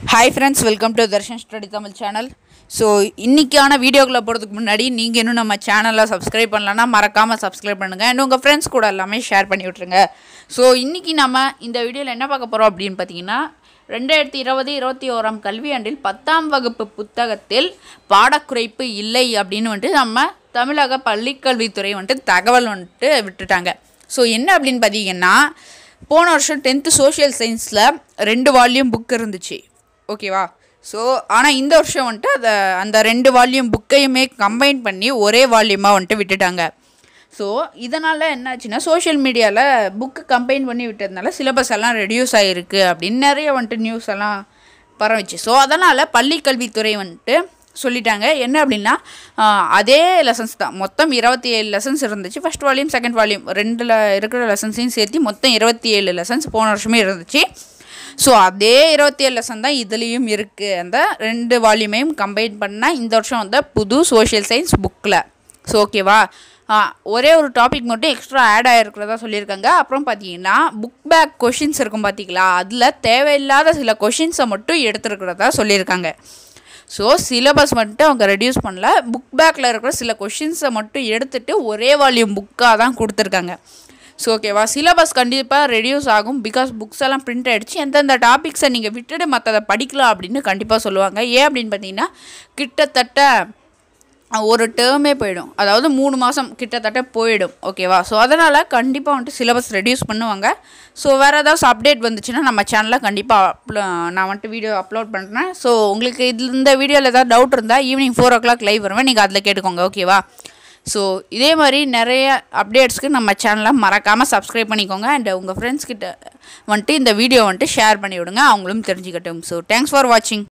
hi friends welcome to Darshan study Tamil channel so இன்றைக்கான வீடியோக்குள்ளே போகிறதுக்கு முன்னாடி நீங்கள் இன்னும் நம்ம சேனலை சப்ஸ்கிரைப் பண்ணலன்னா மறக்காமல் சப்ஸ்கிரைப் பண்ணுங்கள் அண்ட் உங்கள் ஃப்ரெண்ட்ஸ் கூட எல்லாமே ஷேர் பண்ணி விட்ருங்க ஸோ இன்றைக்கி நம்ம இந்த வீடியோவில் என்ன பார்க்க போகிறோம் அப்படின்னு பார்த்தீங்கன்னா ரெண்டாயிரத்தி இருபது இருபத்தி ஓராம் கல்வியாண்டில் பத்தாம் வகுப்பு புத்தகத்தில் பாடக்குறைப்பு இல்லை அப்படின்னு வந்துட்டு நம்ம தமிழக பள்ளிக்கல்வித்துறை வந்துட்டு தகவல் வந்துட்டு விட்டுட்டாங்க ஸோ என்ன அப்படின்னு பார்த்தீங்கன்னா போன வருஷம் டென்த்து சோஷியல் சயின்ஸில் ரெண்டு வால்யூம் புக் இருந்துச்சு ஓகேவா ஸோ ஆனால் இந்த வருஷம் வந்துட்டு அதை அந்த ரெண்டு வால்யூம் புக்கையுமே கம்பைன் பண்ணி ஒரே வால்யூமாக வந்துட்டு விட்டுட்டாங்க ஸோ இதனால் என்னாச்சுன்னா சோஷியல் மீடியாவில் புக்கு கம்பைன் பண்ணி விட்டதுனால சிலபஸ் எல்லாம் ரெடியூஸ் ஆகிருக்கு அப்படின்னு நிறைய வந்துட்டு நியூஸ் எல்லாம் பரவிச்சு ஸோ அதனால் பள்ளிக்கல்வித்துறை வந்துட்டு சொல்லிட்டாங்க என்ன அப்படின்னா ஆஹ், அதே லெசன்ஸ் தான் மொத்தம் இருபத்தி ஏழு லெசன்ஸ் இருந்துச்சு ஃபர்ஸ்ட் வால்யூம் செகண்ட் வால்யூம் ரெண்டில் இருக்கிற லெசன்ஸையும் சேர்த்து மொத்தம் இருபத்தி ஏழு லெசன்ஸ் போன வருஷமே இருந்துச்சு ஸோ அதே இருபத்தி ஏழு லெசன் தான் இதுலேயும் இருக்குது அந்த ரெண்டு வால்யூமையும் கம்பைன் பண்ணால் இந்த வருஷம் வந்த புது சோஷியல் சயின்ஸ் புக்கில் ஸோ ஓகேவா ஆ, ஒரே ஒரு டாபிக் மட்டும் எக்ஸ்ட்ரா ஆட் ஆகிருக்கிறதா சொல்லியிருக்காங்க அப்புறம் பார்த்தீங்கன்னா புக் பேக் கொஷின்ஸ் இருக்கும் பார்த்தீங்களா அதில் தேவையில்லாத சில கொஷின்ஸை மட்டும் எடுத்துருக்கிறதா சொல்லியிருக்காங்க ஸோ சிலபஸ் வந்துட்டு அவங்க ரெடியூஸ் பண்ணல புக் பேக்கில் இருக்கிற சில கொஷின்ஸை மட்டும் எடுத்துட்டு ஒரே வால்யூம் புக்காக தான் கொடுத்துருக்காங்க ஸோ ஓகேவா சிலபஸ் கண்டிப்பாக ரெடியூஸ் ஆகும் பிகாஸ் புக்ஸ் எல்லாம் பிரிண்ட் ஆகிடுச்சு எந்தெந்த டாபிக்ஸை நீங்கள் விட்டுட்டு மற்றதை படிக்கலாம் அப்படின்னு கண்டிப்பாக சொல்லுவாங்க ஏன் அப்படின்னு பார்த்தீங்கன்னா கிட்டத்தட்ட ஒரு டேர்மே போயிடும் அதாவது மூணு மாதம் கிட்டத்தட்ட போயிடும் ஓகேவா ஸோ அதனால் கண்டிப்பாக வந்துட்டு சிலபஸ் ரெடியூஸ் பண்ணுவாங்க ஸோ வேறு ஏதாச்சும் அப்டேட் வந்துச்சுன்னா நம்ம சேனலில் கண்டிப்பாக அப்லோ நான் வந்துட்டு வீடியோ அப்லோட் பண்ணுறேன் ஸோ உங்களுக்கு இதில் இந்த வீடியோவில் ஏதாவது டவுட் இருந்தால் evening four o'clock live வருவேன் நீங்கள் அதில் கேட்டுக்கோங்க ஓகேவா ஸோ இதே மாதிரி நிறைய அப்டேட்ஸ்க்கு நம்ம சேனலை மறக்காமல் சப்ஸ்கிரைப் பண்ணிக்கோங்க அண்ட் உங்கள் ஃப்ரெண்ட்ஸ் கிட்ட வந்துட்டு இந்த வீடியோ வந்துட்டு ஷேர் பண்ணி விடுங்க அவங்களும் தெரிஞ்சுக்கட்டும் ஸோ தேங்க்ஸ் ஃபார் வாட்சிங்